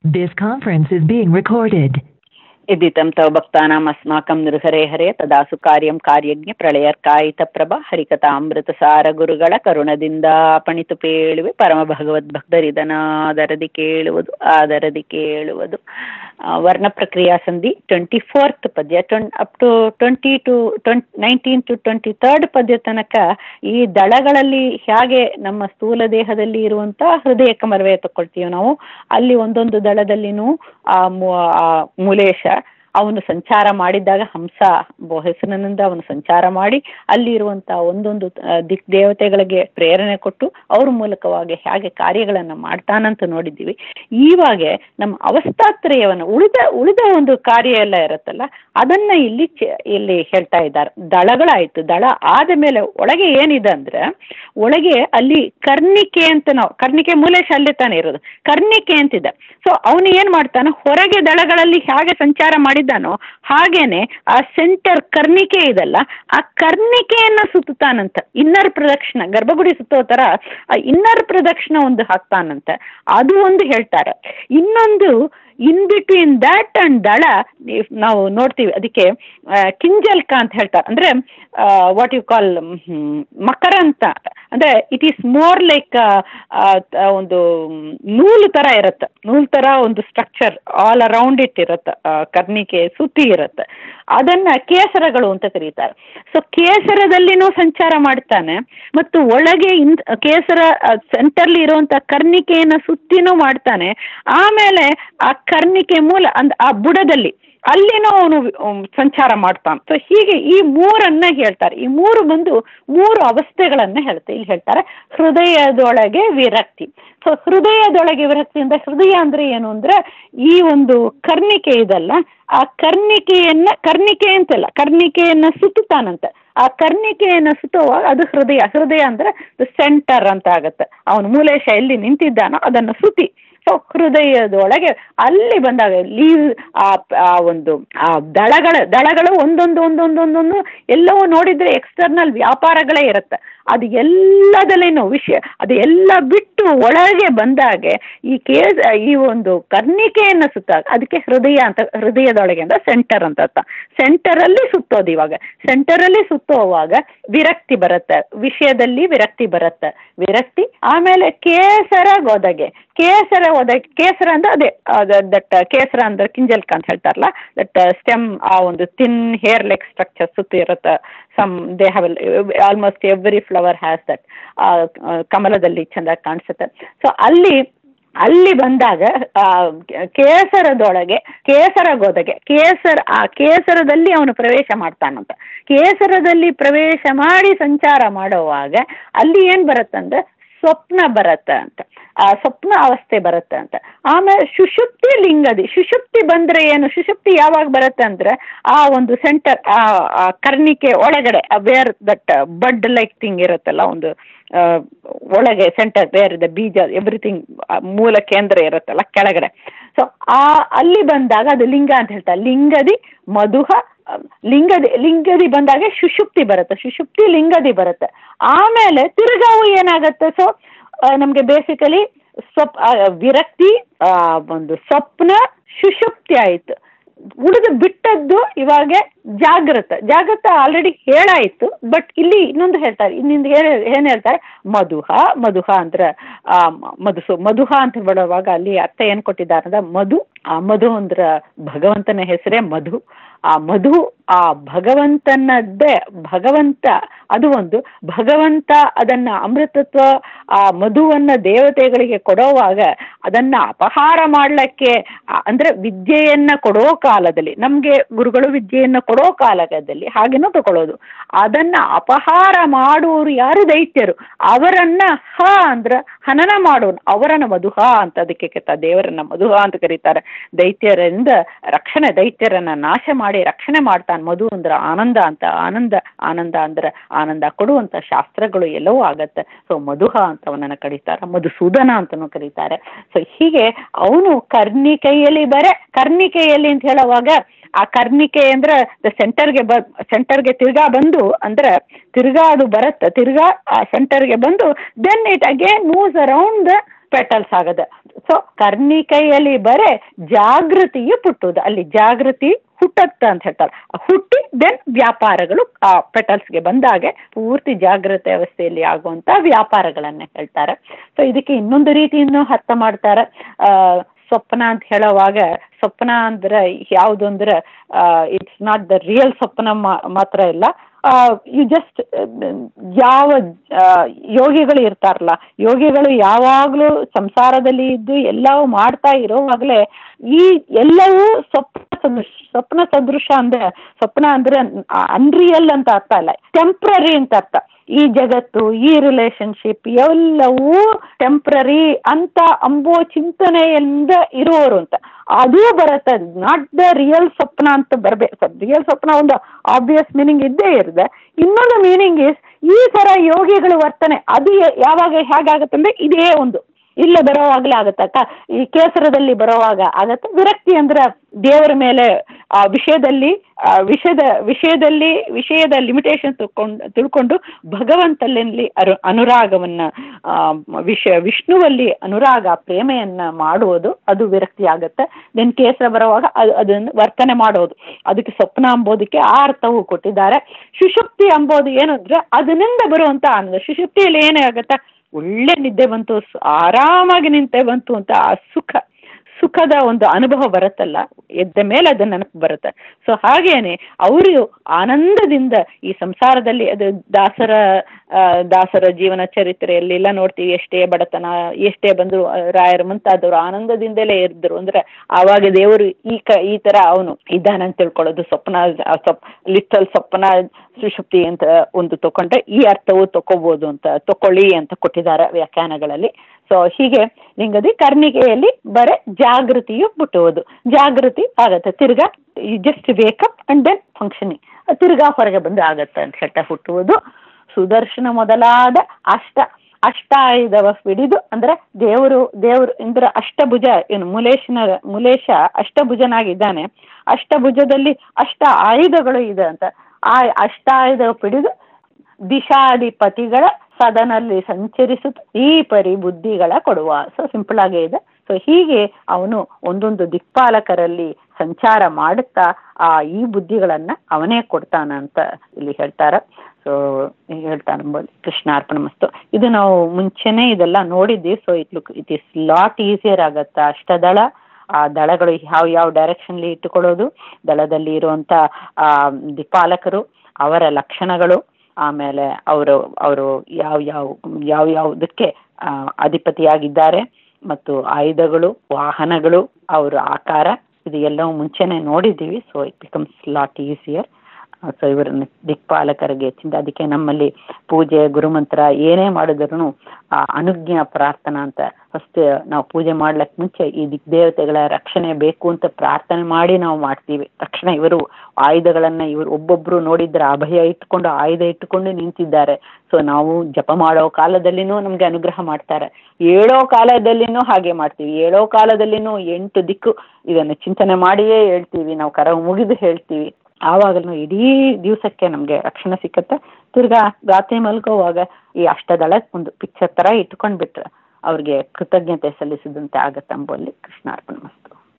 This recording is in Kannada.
This conference is being recorded. इदितं तव भक्तानाम् अस्माकं नृहरे ಹರೇ ತದಾಸು ಕಾರ್ಯಂ ಕಾರ್ಯಜ್ಞ ಪ್ರಳಯರ್ಕಾಯಿತ ಪ್ರಭ ಹರಿಕಥಾಮೃತಸಾರ ಗುರುಗಳ ಕರುಣದಿಂದ ಪಣಿತು ಪೇಳುವೆ ಪರಮ ಭಗವದ್ ಭಕ್ತರಿದನಾದರದಿ ಕೇಳುವುದು ಆದರದಿ ಕೇಳುವುದು ಆ, ವರ್ಣ ಪ್ರಕ್ರಿಯಾ ಸಂಧಿ ಟ್ವೆಂಟಿ ಫೋರ್ತ್ ಪದ್ಯ twenty up to twenty two twenty nineteen to twenty third ಪದ್ಯ ತನಕ ಈ ದಳಗಳಲ್ಲಿ ಹೇಗೆ ನಮ್ಮ ಸ್ಥೂಲ ದೇಹದಲ್ಲಿ ಇರುವಂತ ಹೃದಯ ಕಮರವೇ ತಗೊಳ್ತೀವಿ ನಾವು ಅಲ್ಲಿ ಒಂದೊಂದು ದಳದಲ್ಲಿನೂ ಆ ಮೂ- ಆ ಮೂಲೇಶ ಅವನು ಸಂಚಾರ ಮಾಡಿದ್ದಾಗ ಹಂಸ ಬೊ- ಹೆಸರಿನಿಂದ ಅವನು ಸಂಚಾರ ಮಾಡಿ ಅಲ್ಲಿ ಇರುವಂತ ಒಂದೊಂದು ಆ, ದಿಕ್ ದೇವತೆಗಳಿಗೆ ಪ್ರೇರಣೆ ಕೊಟ್ಟು ಅವ್ರ ಮೂಲಕವಾಗಿ ಹೇಗೆ ಕಾರ್ಯಗಳನ್ನು ಮಾಡ್ತಾನಂತ ನೋಡಿದ್ದೀವಿ ಈವಾಗ ನಮ್ಮ ಅವಸ್ಥಾತ್ರಯವನ್ನು ಉಳಿದ ಉಳಿದ ಒಂದು ಕಾರ್ಯ ಎಲ್ಲ ಇರುತ್ತಲ್ಲ ಅದನ್ನ ಇಲ್ಲಿ ಚೆ- ಇಲ್ಲಿ ಹೇಳ್ತಾ ಇದ್ದಾರೆ ದಳಗಳಾಯ್ತು ದಳ ಆದ ಮೇಲೆ ಒಳಗೆ ಏನಿದೆ ಅಂದ್ರೆ ಒಳಗೆ ಅಲ್ಲಿ ಕರ್ಣಿಕೆ ಅಂತ ನಾವು ಕರ್ಣಿಕೆ ಮೂಲೇಶ ಅಲ್ಲೇ ತಾನೇ ಇರೋದು ಕರ್ಣಿಕೆ ಅಂತಿದೆ ಸೊ ಅವನು ಏನ್ ಮಾಡ್ತಾನೆ ಹೊರಗೆ ದಳಗಳಲ್ಲಿ ಹೇಗೆ ಸಂಚಾರ ಮಾಡಿದ್ದಾನೋ ಹಾಗೇನೆ ಆ ಸೆಂಟರ್ ಕರ್ಣಿಕೆ ಇದಲ್ಲ ಆ ಕರ್ಣಿಕೆಯನ್ನ ಸುತ್ತಾನಂತ ಇನ್ನರ್ ಪ್ರದಕ್ಷಿಣ ಗರ್ಭಗುಡಿ ಸುತ್ತೋ ತರ ಆ ಇನ್ನರ್ ಪ್ರದಕ್ಷಿಣ ಒಂದು ಹಾಕ್ತಾನಂತ ಅದು ಒಂದು ಹೇಳ್ತಾರೆ ಇನ್ನೊಂದು ಇನ್ ಬಿಟ್ವೀನ್ ದ್ಯಾಟ್ ಅಂಡ್ ದಳ if ನಾವು ನೋಡ್ತೀವಿ ಅದಕ್ಕೆ ಆ, ಕಿಂಜಲ್ಕ ಅಂತ ಹೇಳ್ತಾರೆ ಅಂದ್ರೆ ವಾಟ್ ಯು ಕಾಲ್ ಮಕರ ಅಂತ ಅಂದ್ರೆ ಇಟ್ ಈಸ್ ಮೋರ್ ಲೈಕ್ ಒಂದು ನೂಲು ತರ ಇರುತ್ತೆ ನೂಲು ತರ ಒಂದು ಸ್ಟ್ರಕ್ಚರ್ ಆಲ್ ಅರೌಂಡ್ ಇಟ್ ಇರುತ್ತೆ ಆ, ಕರ್ಣಿಕೆ ಸುತ್ತಿ ಇರುತ್ತೆ ಅದನ್ನ ಕೇಸರಗಳು ಅಂತ ಕರೀತಾರೆ ಸೊ ಕೇಸರದಲ್ಲಿನೂ ಸಂಚಾರ ಮಾಡ್ತಾನೆ ಮತ್ತು ಒಳಗೆ ಇನ್ ಕೇಸರ ಸೆಂಟರ್ಲಿ ಇರುವಂತ ಕರ್ಣಿಕೆಯನ್ನ ಸುತ್ತಿನೂ ಮಾಡ್ತಾನೆ ಆಮೇಲೆ ಆ ಕರ್ಣಿಕೆ ಮೂಲ ಅಂದ್ ಆ ಬುಡದಲ್ಲಿ ಅಲ್ಲಿನೂ ಅವನು ಸಂಚಾರ ಮಾಡ್ತಾನೆ ಸೊ ಹೀಗೆ ಈ ಮೂರನ್ನ ಹೇಳ್ತಾರೆ ಈ ಮೂರು ಬಂದು ಮೂರು ಅವಸ್ಥೆಗಳನ್ನ ಹೇಳ್ತಾರೆ ಇಲ್ಲಿ ಹೇಳ್ತಾರೆ ಹೃದಯದೊಳಗೆ ವಿರಕ್ತಿ ಸೊ ಹೃದಯದೊಳಗೆ ವಿರಕ್ತಿ ಅಂದ್ರೆ ಹೃದಯ ಅಂದ್ರೆ ಏನು ಅಂದ್ರೆ ಈ ಒಂದು ಕರ್ಣಿಕೆ ಇದಲ್ಲ ಆ ಕರ್ಣಿಕೆಯನ್ನ ಕರ್ಣಿಕೆ ಅಂತಲ್ಲ ಕರ್ಣಿಕೆಯನ್ನ ಸುತ್ತುತ್ತಾನಂತೆ ಆ ಕರ್ಣಿಕೆಯನ್ನ ಸುತ್ತುವಾಗ ಅದು ಹೃದಯ ಹೃದಯ ಅಂದ್ರೆ ಸೆಂಟರ್ ಅಂತ ಆಗತ್ತೆ ಅವನು ಮೂಲೇಶ ಎಲ್ಲಿ ನಿಂತಿದ್ದಾನೋ ಅದನ್ನ ಸುತ್ತಿ ಸೊ ಹೃದಯದೊಳಗೆ ಅಲ್ಲಿ ಬಂದಾಗ ಲೀವ್ ಆ ಆ ಒಂದು ಆ ದಳಗಳ ದಳಗಳು ಒಂದೊಂದು ಒಂದೊಂದು ಒಂದೊಂದು ಎಲ್ಲವೂ ನೋಡಿದ್ರೆ ಎಕ್ಸ್ಟರ್ನಲ್ ವ್ಯಾಪಾರಗಳೇ ಇರುತ್ತೆ ಅದು ಎಲ್ಲದಲ್ಲೇನು ವಿಷಯ ಅದು ಎಲ್ಲ ಬಿಟ್ಟು ಒಳಗೆ ಬಂದಾಗೆ ಈ ಕೇಸ್ ಈ ಒಂದು ಕರ್ಣಿಕೆಯನ್ನು ಸುತ್ತ ಅದಕ್ಕೆ ಹೃದಯ ಅಂತ ಹೃದಯದೊಳಗೆ ಅಂತ ಸೆಂಟರ್ ಅಂತ ಅರ್ಥ ಸೆಂಟರಲ್ಲಿ ಸುತ್ತೋದು ಇವಾಗ ಸೆಂಟರಲ್ಲಿ ಸುತ್ತೋವಾಗ ವಿರಕ್ತಿ ಬರುತ್ತೆ ವಿಷಯದಲ್ಲಿ ವಿರಕ್ತಿ ಬರುತ್ತೆ ವಿರಕ್ತಿ ಆಮೇಲೆ ಕೇಸರ ಗೊದಗೆ ಕೇಸರ ಒದಗೆ ಕೇಸರ ಅಂದ್ರೆ ಅದೇ ದಟ್ ಕೇಸರ ಅಂದ್ರೆ ಕಿಂಜಲ್ಕ ಅಂತ ಹೇಳ್ತಾರಲ್ಲ ದಟ್ ಸ್ಟೆಮ್ ಆ ಒಂದು ತಿನ್ ಹೇರ್ ಲೆಗ್ ಸ್ಟ್ರಕ್ಚರ್ ಸುತ್ತ ಇರುತ್ತೆ some they have almost every flower has that ಕಮಲದಲ್ಲಿ ಚೆಂದ ಕಾಣಿಸುತ್ತೆ ಸೊ ಅಲ್ಲಿ ಅಲ್ಲಿ ಬಂದಾಗ ಆ ಕೇಸರದೊಳಗೆ ಕೇಸರ ಗೋದಗೆ ಕೇಸರ ಆ ಕೇಸರದಲ್ಲಿ ಅವನು ಪ್ರವೇಶ ಮಾಡ್ತಾನಂತ ಕೇಸರದಲ್ಲಿ ಪ್ರವೇಶ ಮಾಡಿ ಸಂಚಾರ ಮಾಡುವಾಗ ಅಲ್ಲಿ ಏನ್ ಬರುತ್ತಂದ್ರೆ ಸ್ವಪ್ನ ಬರುತ್ತೆ ಅಂತ ಆ ಸ್ವಪ್ನ ಅವಸ್ಥೆ ಬರುತ್ತೆ ಅಂತ ಆಮೇಲೆ ಸುಷುಪ್ತಿ ಲಿಂಗದಿ ಸುಷುಪ್ತಿ ಬಂದ್ರೆ ಏನು ಸುಷುಪ್ತಿ ಯಾವಾಗ ಬರುತ್ತೆ ಅಂದ್ರೆ ಆ ಒಂದು ಸೆಂಟರ್ ಆ ಕರ್ಣಿಕೆ ಒಳಗಡೆ where that bud like thing ಇರುತ್ತಲ್ಲ ಒಂದು ಆ, ಒಳಗೆ ಸೆಂಟರ್ ಬೇರ್ ದ ಬೀಜ ಎವ್ರಿಥಿಂಗ್ ಮೂಲ ಕೇಂದ್ರ ಇರುತ್ತಲ್ಲ ಕೆಳಗಡೆ ಸೊ ಆ ಅಲ್ಲಿ ಬಂದಾಗ ಅದು ಲಿಂಗ ಅಂತ ಹೇಳ್ತಾರೆ ಲಿಂಗದಿ ಮಧುಹ ಆ, ಲಿಂಗದಿ ಲಿಂಗದಿ ಬಂದಾಗ ಸುಷುಪ್ತಿ ಬರುತ್ತೆ ಸುಷುಪ್ತಿ ಲಿಂಗದಿ ಬರುತ್ತೆ ಆಮೇಲೆ ತಿರುಗಾವು ಏನಾಗುತ್ತೆ ಸೊ ನಮಗೆ ಬೇಸಿಕಲಿ ಸ್ವಪ್ ಆ, ವಿರಕ್ತಿ ಆ, ಒಂದು ಸ್ವಪ್ನ ಸುಷುಪ್ತಿ ಆಯಿತು ಉಳಿದು ಬಿಟ್ಟದ್ದು ಇವಾಗ ಜಾಗೃತ ಜಾಗೃತ ಆಲ್ರೆಡಿ ಹೇಳಾಯಿತು ಬಟ್ ಇಲ್ಲಿ ಇನ್ನೊಂದು ಹೇಳ್ತಾರೆ ಇನ್ನೊಂದು ಏನು ಏನು ಹೇಳ್ತಾರೆ ಮಧುಹ ಮಧುಹ ಅಂದ್ರೆ ಆ, ಮ- ಮಧುಸು ಮಧುಹ ಅಂತ ಬರುವಾಗ ಅಲ್ಲಿ ಅರ್ಥ ಏನು ಕೊಟ್ಟಿದ್ದಾರೆ ಅಂದ್ರೆ ಮಧು ಆ ಮಧು ಅಂದ್ರೆ ಭಗವಂತನ ಹೆಸರೇ ಮಧು ಆ ಮಧು ಆ ಭಗವಂತನದ್ದೇ ಭಗವಂತ ಅದು ಒಂದು ಭಗವಂತ ಅದನ್ನ ಅಮೃತತ್ವ ಆ ಮಧುವನ್ನ ದೇವತೆಗಳಿಗೆ ಕೊಡೋವಾಗ ಅದನ್ನ ಅಪಹಾರ ಮಾಡ್ಲಿಕ್ಕೆ ಆ, ಅಂದ್ರೆ ವಿದ್ಯೆಯನ್ನ ಕೊಡೋ ಕಾಲದಲ್ಲಿ ನಮ್ಗೆ ಗುರುಗಳು ವಿದ್ಯೆಯನ್ನ ಕೊಡೋ ಕಾಲದಲ್ಲಿ ಹಾಗೇನೂ ತಗೊಳ್ಳೋದು ಅದನ್ನ ಅಪಹಾರ ಮಾಡುವವರು ಯಾರು ದೈತ್ಯರು ಅವರನ್ನ ಹ ಅಂದ್ರ ಹನನ ಮಾಡೋನು ಅವರನ್ನ ಮಧುಹ ಅಂತ ಅದಕ್ಕೆ ಕೆತ್ತ ದೇವರನ್ನ ಮಧುಹ ಅಂತ ಕರೀತಾರೆ ದೈತ್ಯರಿಂದ ರಕ್ಷಣೆ ದೈತ್ಯರನ್ನ ನಾಶ ಮಾಡಿ ರಕ್ಷಣೆ ಮಾಡ್ತಾನೆ ಮಧು ಅಂದ್ರೆ ಆನಂದ ಅಂತ ಆನಂದ ಆನಂದ ಅಂದ್ರೆ ಆನಂದ ಕೊಡುವಂತ ಶಾಸ್ತ್ರಗಳು ಎಲ್ಲವೂ ಆಗತ್ತೆ ಸೊ ಮಧುಹ ಅಂತ ಅವನನ್ನ ಕರೀತಾರೆ ಮಧುಸೂದನ ಅಂತನೂ ಕರೀತಾರೆ ಸೊ ಹೀಗೆ ಅವನು ಕರ್ಣಿಕೆಯಲ್ಲಿ ಬರೆ ಕರ್ಣಿಕೆಯಲ್ಲಿ ಅಂತ ಹೇಳುವಾಗ ಆ ಕರ್ಣಿಕೆ ಅಂದ್ರೆ ಸೆಂಟರ್ಗೆ ಬ ಸೆಂಟರ್ಗೆ ತಿರ್ಗಾ ಬಂದು ಅಂದ್ರೆ ತಿರ್ಗಾ ಅದು ಬರುತ್ತೆ ತಿರ್ಗಾ ಆ ಸೆಂಟರ್ಗೆ ಬಂದು then it again moves around the petals ಆಗದ ಸೊ ಕರ್ಣಿಕೈಯಲ್ಲಿ ಬರೇ ಜಾಗೃತಿಯು ಪುಟ್ಟುವುದು ಅಲ್ಲಿ ಜಾಗೃತಿ ಹುಟ್ಟತ್ತ ಅಂತ ಹೇಳ್ತಾರೆ ಹುಟ್ಟಿ ದೆನ್ ವ್ಯಾಪಾರಗಳು ಆ ಪೆಟಲ್ಸ್ಗೆ ಬಂದಾಗೆ ಪೂರ್ತಿ ಜಾಗೃತ ಅವಸ್ಥೆಯಲ್ಲಿ ಆಗುವಂತ ವ್ಯಾಪಾರಗಳನ್ನ ಹೇಳ್ತಾರೆ ಸೊ ಇದಕ್ಕೆ ಇನ್ನೊಂದು ರೀತಿಯನ್ನು ಅರ್ಥ ಮಾಡ್ತಾರೆ ಆ ಸ್ವಪ್ನ ಅಂತ ಹೇಳೋವಾಗ ಸ್ವಪ್ನ ಅಂದ್ರೆ ಯಾವುದು ಅಂದ್ರೆ ಇಟ್ಸ್ ನಾಟ್ ದ ರಿಯಲ್ ಸ್ವಪ್ನ ಮಾತ್ರ ಇಲ್ಲ ಯು ಜಸ್ಟ್ ಯಾವ ಯೋಗಿಗಳು ಇರ್ತಾರಲ್ಲ ಯೋಗಿಗಳು ಯಾವಾಗಲೂ ಸಂಸಾರದಲ್ಲಿ ಇದ್ದು ಎಲ್ಲವೂ ಮಾಡ್ತಾ ಇರೋವಾಗಲೇ ಈ ಎಲ್ಲವೂ ಸ್ವಪ್ನ ಸದೃಶ ಸ್ವಪ್ನ ಸದೃಶ ಅಂದ್ರೆ ಸ್ವಪ್ನ ಅಂದ್ರೆ ಅನ್ರಿಯಲ್ ಅಂತ ಅರ್ಥ ಅಲ್ಲ ಟೆಂಪ್ರರಿ ಅಂತ ಅರ್ಥ ಈ ಜಗತ್ತು ಈ ರಿಲೇಶನ್ಶಿಪ್ ಎಲ್ಲವೂ ಟೆಂಪ್ರರಿ ಅಂತ ಅಂಬೋ ಚಿಂತನೆಯಿಂದ ಇರುವವರು ಅಂತ ಅದು ಬರುತ್ತೆ ನಾಟ್ ದ ರಿಯಲ್ ಸ್ವಪ್ನ ಅಂತ ಬರಬೇಕು ರಿಯಲ್ ಸ್ವಪ್ನ ಒಂದು ಆಬ್ವಿಯಸ್ ಮೀನಿಂಗ್ ಇದ್ದೇ ಇರುತ್ತೆ ಇನ್ನೊಂದು ಮೀನಿಂಗ್ ಇಸ್ ಈ ಥರ ಯೋಗಿಗಳ ವರ್ತನೆ ಅದು ಯಾವಾಗ ಹೇಗಾಗುತ್ತೆ ಅಂದ್ರೆ ಇದೇ ಒಂದು ಇಲ್ಲ ಬರೋವಾಗಲೇ ಆಗತ್ತಕ್ಕ ಈ ಕೇಸರದಲ್ಲಿ ಬರೋವಾಗ ಆಗತ್ತೆ ವಿರಕ್ತಿ ಅಂದ್ರೆ ದೇವರ ಮೇಲೆ ಆ ವಿಷಯದಲ್ಲಿ ವಿಷಯದ ವಿಷಯದಲ್ಲಿ ವಿಷಯದ ಲಿಮಿಟೇಷನ್ ತಿಳ್ಕೊಂಡು ತಿಳ್ಕೊಂಡು ಭಗವಂತನಲ್ಲಿ ಅರು ಅನುರಾಗವನ್ನ ವಿಷಯ ವಿಷ್ಣುವಲ್ಲಿ ಅನುರಾಗ ಪ್ರೇಮೆಯನ್ನ ಮಾಡುವುದು ಅದು ವಿರಕ್ತಿ ಆಗತ್ತೆ ದೆನ್ ಕೇಸರ ಬರುವಾಗ ಅದು ಅದನ್ನು ವರ್ತನೆ ಮಾಡೋದು ಅದಕ್ಕೆ ಸ್ವಪ್ನ ಅಂಬೋದಕ್ಕೆ ಆ ಅರ್ಥವು ಕೊಟ್ಟಿದ್ದಾರೆ ಸುಷುಪ್ತಿ ಅಂಬೋದು ಏನು ಅಂದ್ರೆ ಅದರಿಂದ ಬರುವಂತ ಆನಂದ ಸುಷುಪ್ತಿಯಲ್ಲಿ ಏನೇ ಆಗತ್ತಾ ಒಳ್ಳೆ ನಿದ್ದೆ ಬಂತು ಆರಾಮಾಗಿ ನಿಂತೆ ಬಂತು ಅಂತ ಆ ಸುಖ ಸುಖದ ಒಂದು ಅನುಭವ ಬರುತ್ತಲ್ಲ ಎದ್ದ ಮೇಲೆ ಅದು ನೆನಪು ಬರುತ್ತೆ ಸೊ ಹಾಗೇನೆ ಅವರು ಆನಂದದಿಂದ ಈ ಸಂಸಾರದಲ್ಲಿ ಅದು ದಾಸರ ದಾಸರ ಜೀವನ ಚರಿತ್ರೆಯಲ್ಲಿ ಎಲ್ಲ ನೋಡ್ತೀವಿ ಎಷ್ಟೇ ಬಡತನ ಎಷ್ಟೇ ಬಂದ್ರು ರಾಯರ ಮುಂತಾದವರು ಆನಂದದಿಂದಲೇ ಇದ್ರು ಅಂದ್ರೆ ಆವಾಗ ದೇವರು ಈ ಕ ಈ ತರ ಅವನು ಇದ್ದಾನಂತ ತಿಳ್ಕೊಳ್ಳೋದು ಸ್ವಪ್ನ ಸ್ವಪ್ ಲಿಟಲ್ ಸ್ವಪ್ನ ಸುಷುಪ್ತಿ ಅಂತ ಒಂದು ತಕೊಂಡ್ರೆ ಈ ಅರ್ಥವು ತಕೋಬಹುದು ಅಂತ ತಕೊಳ್ಳಿ ಅಂತ ಕೊಟ್ಟಿದ್ದಾರೆ ವ್ಯಾಖ್ಯಾನಗಳಲ್ಲಿ ಸೊ ಹೀಗೆ ಲಿಂಗದಿ ಕರ್ಣಿಕೆಯಲ್ಲಿ ಬರೇ ಜಾಗೃತಿಯು ಮುಟ್ಟುವುದು ಜಾಗೃತಿ ಆಗತ್ತೆ ತಿರ್ಗಾ just wake up and then functioning ತಿರ್ಗಾ ಹೊರಗೆ ಬಂದು ಆಗತ್ತೆ ಅಂತ ಹೇಳ್ತಾ ಹುಟ್ಟುವುದು ಸುದರ್ಶನ ಮೊದಲಾದ ಅಷ್ಟ ಅಷ್ಟಾಯುಧವ ಹಿಡಿದು ಅಂದ್ರೆ ದೇವರು ದೇವರು ಇಂದ್ರ ಅಷ್ಟಭುಜ ಏನು ಮುಲೇಶನ ಮುಲೇಶ ಅಷ್ಟಭುಜನಾಗಿದ್ದಾನೆ ಅಷ್ಟಭುಜದಲ್ಲಿ ಅಷ್ಟ ಆಯುಧಗಳು ಇದೆ ಅಂತ ಆ ಅಷ್ಟಾಯುಧ ಹಿಡಿದು ದಿಶಾಧಿಪತಿಗಳ ಸದನಲ್ಲಿ ಸಂಚರಿಸುತ್ತ ಈ ಪರಿ ಬುದ್ಧಿಗಳ ಕೊಡುವ ಸೊ ಸಿಂಪಲ್ ಆಗೇ ಇದೆ ಸೊ ಹೀಗೆ ಅವನು ಒಂದೊಂದು ದಿಕ್ಪಾಲಕರಲ್ಲಿ ಸಂಚಾರ ಮಾಡುತ್ತಾ ಆ ಈ ಬುದ್ಧಿಗಳನ್ನ ಅವನೇ ಕೊಡ್ತಾನಂತ ಇಲ್ಲಿ ಹೇಳ್ತಾರೆ ಸೊ ಹೇಳ್ತಾನೆ ಕೃಷ್ಣಾರ್ಪಣ ಮಸ್ತು ಇದು ನಾವು ಮುಂಚೆನೆ ಇದೆಲ್ಲ ನೋಡಿದ್ವಿ so it look it is lot easier ಆಗತ್ತ ಅಷ್ಟದಳ ಆ ದಳಗಳು ಯಾವ ಯಾವ ಡೈರೆಕ್ಷನ್ಲಿ ಇಟ್ಟುಕೊಳ್ಳೋದು ದಳದಲ್ಲಿ ಇರುವಂತ ಆ ದಿಕ್ಪಾಲಕರು ಅವರ ಲಕ್ಷಣಗಳು ಆಮೇಲೆ ಅವರು ಅವರು ಯಾವ ಯಾವ ಯಾವ ಯಾವುದಕ್ಕೆ ಅಧಿಪತಿಯಾಗಿದ್ದಾರೆ ಮತ್ತು ಆಯುಧಗಳು ವಾಹನಗಳು ಅವರ ಆಕಾರ ಇದು ಎಲ್ಲವೂ ಮುಂಚೆನೆ ನೋಡಿದ್ದೀವಿ so it becomes lot easier so ಇವರನ್ನ ದಿಕ್ಪಾಲಕರಿಗೆ ಚಿಂತ ಅದಕ್ಕೆ ನಮ್ಮಲ್ಲಿ ಪೂಜೆ ಗುರುಮಂತ್ರ ಏನೇ ಮಾಡಿದ್ರು ಆ ಅನುಜ್ಞಾ ಪ್ರಾರ್ಥನಾ ಅಂತ ಫಸ್ಟ್ ನಾವು ಪೂಜೆ ಮಾಡ್ಲಿಕ್ಕೆ ಮುಂಚೆ ಈ ದಿಗ್ದೇವತೆಗಳ ರಕ್ಷಣೆ ಬೇಕು ಅಂತ ಪ್ರಾರ್ಥನೆ ಮಾಡಿ ನಾವು ಮಾಡ್ತೀವಿ ತಕ್ಷಣ ಇವರು ಆಯುಧಗಳನ್ನ ಇವರು ಒಬ್ಬೊಬ್ರು ನೋಡಿದ್ರೆ ಅಭಯ ಇಟ್ಟುಕೊಂಡು ಆಯುಧ ಇಟ್ಟುಕೊಂಡು ನಿಂತಿದ್ದಾರೆ ಸೊ ನಾವು ಜಪ ಮಾಡೋ ಕಾಲದಲ್ಲಿನೂ ನಮ್ಗೆ ಅನುಗ್ರಹ ಮಾಡ್ತಾರೆ ಏಳೋ ಕಾಲದಲ್ಲಿನೂ ಹಾಗೆ ಮಾಡ್ತೀವಿ ಏಳೋ ಕಾಲದಲ್ಲಿನೂ ಎಂಟು ದಿಕ್ಕು ಇದನ್ನು ಚಿಂತನೆ ಮಾಡಿಯೇ ಹೇಳ್ತೀವಿ ನಾವು ಕರ ಮುಗಿದು ಹೇಳ್ತೀವಿ ಆವಾಗಲೂ ಇಡೀ ದಿವಸಕ್ಕೆ ನಮಗೆ ರಕ್ಷಣೆ ಸಿಕ್ಕತ್ತೆ ತಿರ್ಗಾ ರಾತ್ರಿ ಮಲ್ಗೋವಾಗ ಈ ಅಷ್ಟದಳ ಒಂದು ಪಿಕ್ಚರ್ ಥರ ಇಟ್ಕೊಂಡ್ಬಿಟ್ರೆ ಅವ್ರಿಗೆ ಕೃತಜ್ಞತೆ ಸಲ್ಲಿಸಿದಂತೆ ಆಗತ್ತೆ ಅಂಬಲ್ಲಿ ಕೃಷ್ಣಾರ್ಪಣ ಮಸ್ತು